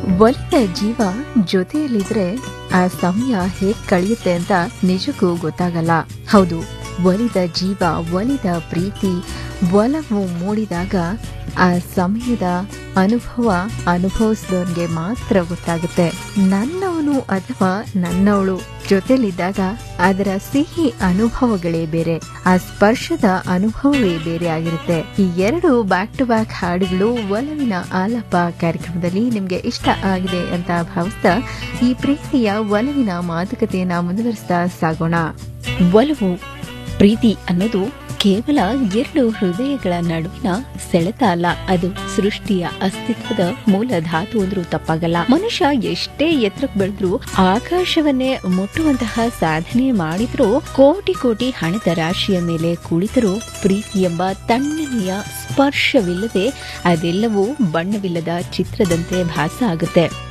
ಒಲಿದ ಜೀವ ಜೊತೆಯಲ್ಲಿದ್ರೆ ಆ ಸಮಯ ಹೇಗ್ ಕಳೆಯುತ್ತೆ ಅಂತ ನಿಜಕ್ಕೂ ಗೊತ್ತಾಗಲ್ಲ ಹೌದು ಒಲಿದ ಜೀವ ಒಲಿದ ಪ್ರೀತಿ ಒಲವು ಮೂಡಿದಾಗ ಆ ಸಮಯದ ಅನುಭವ ಅನುಭವಿಸಿದವನ್ಗೆ ಮಾತ್ರ ಗೊತ್ತಾಗುತ್ತೆ ನನ್ನವನು ಅಥವಾ ನನ್ನವಳು ಜೊತೆಲಿದ್ದಾಗ ಅದರ ಸಿಹಿ ಅನುಭವಗಳೇ ಬೇರೆ ಆ ಸ್ಪರ್ಶದ ಅನುಭವವೇ ಬೇರೆ ಆಗಿರುತ್ತೆ ಈ ಎರಡು ಬ್ಯಾಕ್ ಟು ಬ್ಯಾಕ್ ಹಾಡುಗಳು ಒಲವಿನ ಆಲಪ ಕಾರ್ಯಕ್ರಮದಲ್ಲಿ ನಿಮ್ಗೆ ಇಷ್ಟ ಆಗಿದೆ ಅಂತ ಭಾವಿಸ್ತಾ ಈ ಪ್ರೀತಿಯ ಒಲವಿನ ಮಾತುಕತೆಯನ್ನ ಮುಂದುವರಿಸ್ತಾ ಸಾಗೋಣ ಒಲವು ಪ್ರೀತಿ ಅನ್ನೋದು ಕೇವಲ ಎರಡು ಹೃದಯಗಳ ನಡುವಿನ ಸೆಳೆತ ಅಲ್ಲ ಅದು ಸೃಷ್ಟಿಯ ಅಸ್ತಿತ್ವದ ಮೂಲ ಧಾತು ಅಂದ್ರೂ ತಪ್ಪಾಗಲ್ಲ ಮನುಷ್ಯ ಎಷ್ಟೇ ಎತ್ತರಕ್ಕೆ ಬೆಳೆದ್ರು ಆಕಾಶವನ್ನೇ ಮುಟ್ಟುವಂತಹ ಸಾಧನೆ ಮಾಡಿದ್ರೂ ಕೋಟಿ ಕೋಟಿ ಹಣದ ರಾಶಿಯ ಮೇಲೆ ಕುಳಿತರೂ ಪ್ರೀತಿ ಎಂಬ ತಣ್ಣನೆಯ ಸ್ಪರ್ಶವಿಲ್ಲದೆ ಅದೆಲ್ಲವೂ ಬಣ್ಣವಿಲ್ಲದ ಚಿತ್ರದಂತೆ ಭಾಸ ಆಗುತ್ತೆ